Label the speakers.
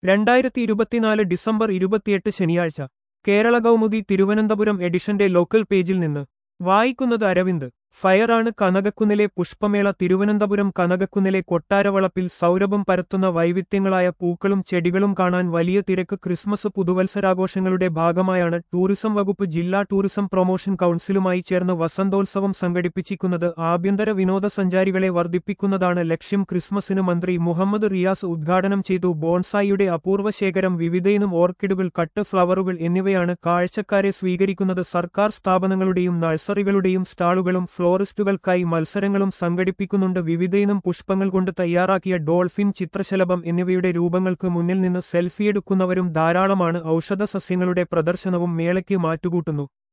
Speaker 1: രണ്ടായിരത്തി ഇരുപത്തിനാല് ഡിസംബർ ഇരുപത്തിയെട്ട് ശനിയാഴ്ച കേരള കൗമുദി തിരുവനന്തപുരം എഡിഷന്റെ ലോക്കൽ പേജിൽ നിന്ന് വായിക്കുന്നത് അരവിന്ദ് ഫയറാണ് കനകക്കുന്നിലെ പുഷ്പമേള തിരുവനന്തപുരം കനകക്കുന്നിലെ കൊട്ടാരവളപ്പിൽ സൗരഭം പരത്തുന്ന വൈവിധ്യങ്ങളായ പൂക്കളും ചെടികളും കാണാൻ വലിയ തിരക്ക് ക്രിസ്മസ് പുതുവത്സരാഘോഷങ്ങളുടെ ഭാഗമായാണ് ടൂറിസം വകുപ്പ് ജില്ലാ ടൂറിസം പ്രൊമോഷൻ കൗൺസിലുമായി ചേർന്ന് വസന്തോത്സവം സംഘടിപ്പിച്ചിരിക്കുന്നത് ആഭ്യന്തര വിനോദസഞ്ചാരികളെ വർദ്ധിപ്പിക്കുന്നതാണ് ലക്ഷ്യം ക്രിസ്മസിന് മന്ത്രി മുഹമ്മദ് റിയാസ് ഉദ്ഘാടനം ചെയ്തു ബോൺസായിയുടെ അപൂർവ ശേഖരം വിവിധയിനം ഓർക്കിഡുകൾ കട്ട് ഫ്ലവറുകൾ എന്നിവയാണ് കാഴ്ചക്കാരെ സ്വീകരിക്കുന്നത് സർക്കാർ സ്ഥാപനങ്ങളുടെയും നഴ്സറികളുടെയും സ്റ്റാളുകളും ഫ്ലോറിസ്റ്റുകൾക്കായി മത്സരങ്ങളും സംഘടിപ്പിക്കുന്നുണ്ട് വിവിധയിനം പുഷ്പങ്ങൾ കൊണ്ട് തയ്യാറാക്കിയ ഡോൾഫിൻ ചിത്രശലഭം എന്നിവയുടെ രൂപങ്ങൾക്ക് മുന്നിൽ നിന്ന് സെൽഫിയെടുക്കുന്നവരും ധാരാളമാണ് ഔഷധ സസ്യങ്ങളുടെ പ്രദർശനവും മേളയ്ക്ക് മാറ്റുകൂട്ടുന്നു